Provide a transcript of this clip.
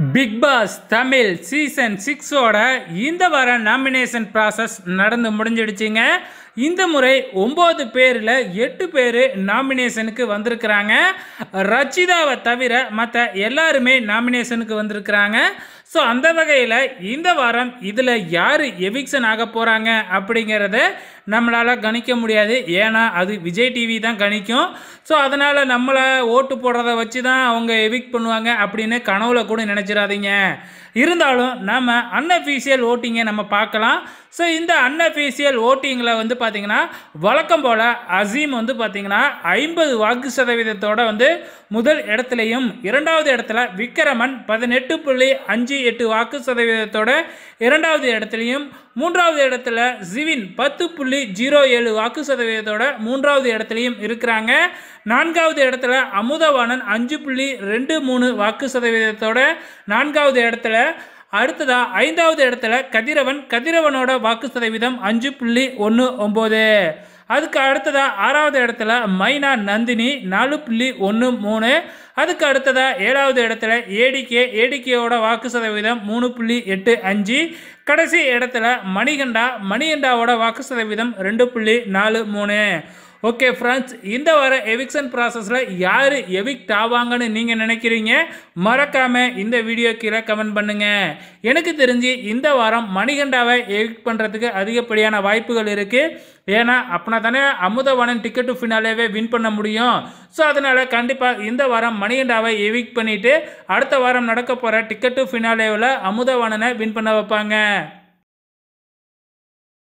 big boss Tamil season சிக்ஸோட இந்த வார நாமினேஷன் ப்ராசஸ் நடந்து முடிஞ்சிடுச்சுங்க இந்த முறை ஒம்பது பேரில் எட்டு பேர் நாமினேஷனுக்கு வந்திருக்கிறாங்க ரச்சிதாவை தவிர மற்ற எல்லாருமே நாமினேஷனுக்கு வந்திருக்கிறாங்க ஸோ அந்த வகையில் இந்த வாரம் இதில் யார் எவிக்ஷன் ஆக போகிறாங்க அப்படிங்கிறத நம்மளால் கணிக்க முடியாது ஏன்னா அது விஜய் டிவி தான் கணிக்கும் ஸோ அதனால் நம்மளை ஓட்டு போடுறத வச்சு தான் அவங்க எவிக் பண்ணுவாங்க அப்படின்னு கனவுல கூட நினச்சிடாதீங்க இருந்தாலும் நம்ம அன்அஃபீஷியல் ஓட்டிங்கை நம்ம பார்க்கலாம் ஸோ இந்த அன்அஃபீஷியல் ஓட்டிங்கில் வந்து பார்த்திங்கன்னா வழக்கம் போல் அசீம் வந்து பார்த்திங்கன்னா ஐம்பது வாக்கு சதவீதத்தோட வந்து முதல் இடத்துலையும் இரண்டாவது இடத்துல விக்ரமன் பதினெட்டு புள்ளி அஞ்சு எட்டு வாக்கு சதவீதத்தோட இரண்டாவது இடத்துலையும் மூன்றாவது இடத்துல ஜிவின் பத்து புள்ளி ஜீரோ ஏழு வாக்கு சதவீதத்தோட மூன்றாவது இடத்துலையும் இருக்கிறாங்க நான்காவது இடத்துல அமுதவாணன் அஞ்சு புள்ளி ரெண்டு மூணு வாக்கு சதவீதத்தோட நான்காவது இடத்துல அடுத்ததா ஐந்தாவது இடத்துல கதிரவன் கதிரவனோட வாக்கு சதவீதம் அஞ்சு புள்ளி ஒன்று ஒம்பது அதுக்கு அடுத்ததா ஆறாவது இடத்துல மைனா நந்தினி நாலு புள்ளி ஒன்று மூணு அதுக்கு அடுத்ததா ஏழாவது இடத்துல ஏடிகே ஏடிகேயோட வாக்கு சதவீதம் மூணு புள்ளி எட்டு அஞ்சு கடைசி இடத்துல மணிகண்டா மணிகண்டாவோட வாக்கு சதவீதம் ரெண்டு புள்ளி நாலு மூணு ஓகே ஃப்ரெண்ட்ஸ் இந்த வார எவிக்ஷன் ப்ராசஸில் யார் எவிக்ட் ஆவாங்கன்னு நீங்கள் நினைக்கிறீங்க மறக்காமல் இந்த வீடியோ கீழே கமெண்ட் பண்ணுங்கள் எனக்கு தெரிஞ்சு இந்த வாரம் மணிகண்டாவை எவிக்ட் பண்ணுறதுக்கு அதிகப்படியான வாய்ப்புகள் இருக்குது ஏன்னா அப்படின்னா தானே அமுதவாணன் டிக்கெட்டு ஃபினாலேவே வின் பண்ண முடியும் ஸோ அதனால் கண்டிப்பாக இந்த வாரம் மணிகண்டாவை எவிக்ட் பண்ணிவிட்டு அடுத்த வாரம் நடக்க போகிற டிக்கெட்டு ஃபினாலேவில் அமுதவாணனை வின் பண்ண வைப்பாங்க